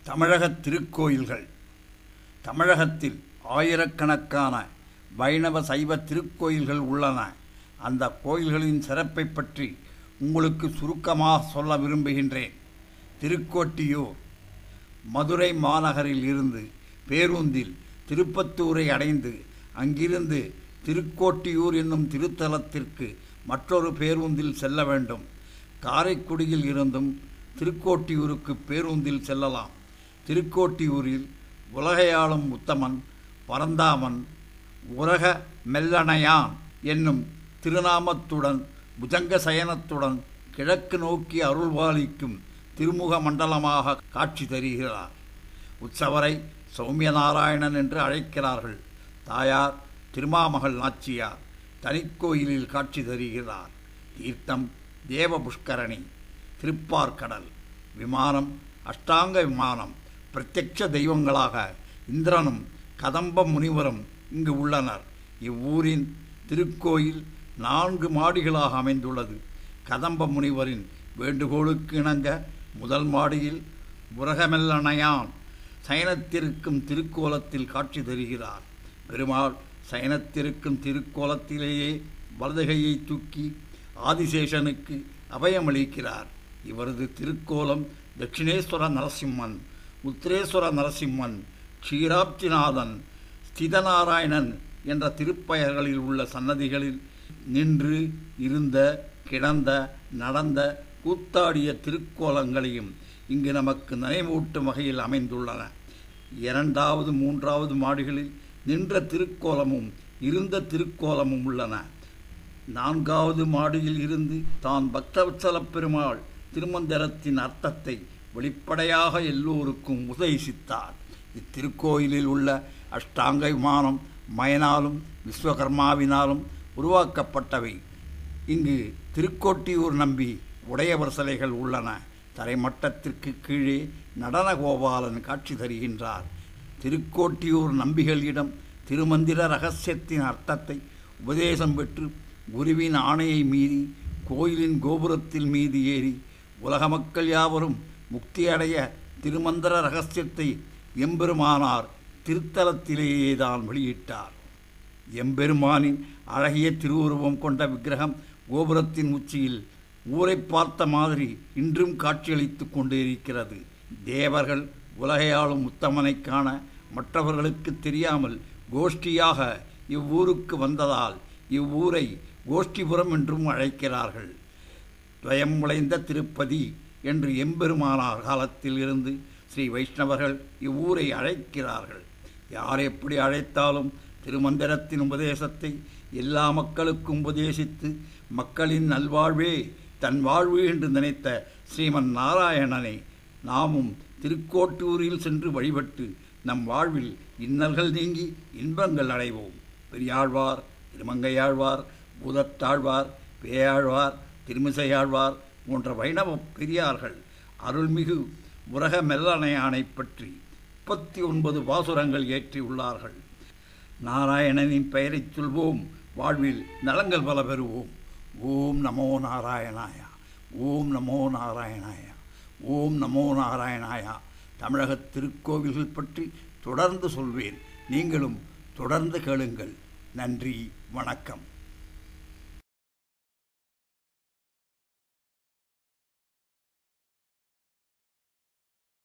தமிழக திருக்கோயில்கள் தமிழகத்தில் ஆயிரக்கணக்கான வைணவ சைவ திருக்கோயில்கள் உள்ளன அந்த கோயில்களின் சிறப்பை பற்றி உங்களுக்கு சுருக்கமாக சொல்ல விரும்புகின்றேன் திருக்கோட்டியூர் மதுரை மாநகரில் இருந்து பேருந்தில் திருப்பத்தூரை அடைந்து அங்கிருந்து திருக்கோட்டியூர் என்னும் திருத்தலத்திற்கு மற்றொரு பேருந்தில் செல்ல வேண்டும் காரைக்குடியில் இருந்தும் திருக்கோட்டியூருக்கு பேருந்தில் செல்லலாம் திருக்கோட்டியூரில் உலகையாளும் உத்தமன் பரந்தாமன் உலக மெல்லணையான் என்னும் திருநாமத்துடன் புஜங்க சயனத்துடன் கிழக்கு நோக்கி அருள்பாலிக்கும் திருமுக மண்டலமாக காட்சி தருகிறார் உற்சவரை சௌமியநாராயணன் என்று அழைக்கிறார்கள் தாயார் திருமாமகள் நாச்சியார் தனிக்கோயிலில் காட்சி தருகிறார் தீர்த்தம் தேவ புஷ்கரணி திருப்பார்கடல் விமானம் அஷ்டாங்க விமானம் பிரத்யட்ச தெய்வங்களாக இந்திரனும் கதம்ப முனிவரும் இங்கு உள்ளனர் இவ்வூரின் திருக்கோயில் நான்கு மாடிகளாக அமைந்துள்ளது கதம்ப முனிவரின் வேண்டுகோளுக்கு இணங்க முதல் மாடியில் உரகமெல்லணையான் சயனத்திருக்கும் திருக்கோலத்தில் காட்சி தருகிறார் பெருமாள் சயனத்திருக்கும் திருக்கோலத்திலேயே வலதுகையை தூக்கி ஆதிசேஷனுக்கு அபயமளிக்கிறார் இவரது திருக்கோலம் தட்சிணேஸ்வர நரசிம்மன் உத்திரேஸ்வர நரசிம்மன் க்ஷீராப்திநாதன் ஸ்திதநாராயணன் என்ற திருப்பெயர்களில் உள்ள சன்னதிகளில் நின்று இருந்த கிடந்த நடந்த கூத்தாடிய திருக்கோலங்களையும் இங்கு நமக்கு நினைவூட்டும் வகையில் அமைந்துள்ளன இரண்டாவது மூன்றாவது மாடிகளில் நின்ற திருக்கோலமும் இருந்த திருக்கோலமும் உள்ளன நான்காவது மாடியில் இருந்து தான் பக்தவத்சல பெருமாள் திருமந்திரத்தின் அர்த்தத்தை வெளிப்படையாக எல்லோருக்கும் உபதேசித்தார் இத்திருக்கோயிலில் உள்ள அஷ்டாங்க விமானம் மயனாலும் விஸ்வகர்மாவினாலும் உருவாக்கப்பட்டவை இங்கு திருக்கோட்டியூர் நம்பி உடையவர் சிலைகள் உள்ளன தரைமட்டத்திற்கு கீழே நடன கோபாலன் காட்சி தருகின்றார் திருக்கோட்டியூர் நம்பிகளிடம் திருமந்திர ரகசியத்தின் அர்த்தத்தை உபதேசம் பெற்று குருவின் ஆணையை மீறி கோயிலின் கோபுரத்தில் மீது ஏறி உலக மக்கள் யாவரும் முக்தி அடைய திருமந்திர ரகசியத்தை எம்பெருமானார் திருத்தலத்திலேயே தான் வெளியிட்டார் எம்பெருமானின் அழகிய திருவுருவம் கொண்ட விக்கிரகம் கோபுரத்தின் உச்சியில் ஊரை பார்த்த மாதிரி இன்றும் காட்சியளித்துக் கொண்டு இருக்கிறது தேவர்கள் உலகையாளும் உத்தமனை காண மற்றவர்களுக்கு தெரியாமல் கோஷ்டியாக இவ்வூருக்கு வந்ததால் இவ்வூரை கோஷ்டிபுரம் என்றும் அழைக்கிறார்கள் துவயம் முளைந்த திருப்பதி என்று எம்பெருமானார் காலத்தில் இருந்து ஸ்ரீ வைஷ்ணவர்கள் இவ்வூரை அழைக்கிறார்கள் யார் எப்படி அழைத்தாலும் திருமந்திரத்தின் உபதேசத்தை எல்லா மக்களுக்கும் உபதேசித்து மக்களின் நல்வாழ்வே தன் வாழ்வு என்று நினைத்த ஸ்ரீமன் நாராயணனை நாமும் திருக்கோட்டூரில் சென்று வழிபட்டு நம் வாழ்வில் இன்னல்கள் நீங்கி இன்பங்கள் அடைவோம் பெரியாழ்வார் திருமங்கையாழ்வார் பூதத்தாழ்வார் பேயாழ்வார் திருமிசையாழ்வார் போன்ற வைணவ பெரியார்கள் அருள்மிகு உலக மெல்லணையானை பற்றி முப்பத்தி ஒன்பது பாசுரங்கள் ஏற்றியுள்ளார்கள் நாராயணனின் பெயரைச் சொல்வோம் வாழ்வில் நலங்கள் பல பெறுவோம் ஓம் நமோ நாராயணாயா ஓம் நமோ நாராயணாயா ஓம் நமோ நாராயணாயா தமிழக திருக்கோவில்கள் பற்றி தொடர்ந்து சொல்வேன் நீங்களும் தொடர்ந்து கேளுங்கள் நன்றி வணக்கம்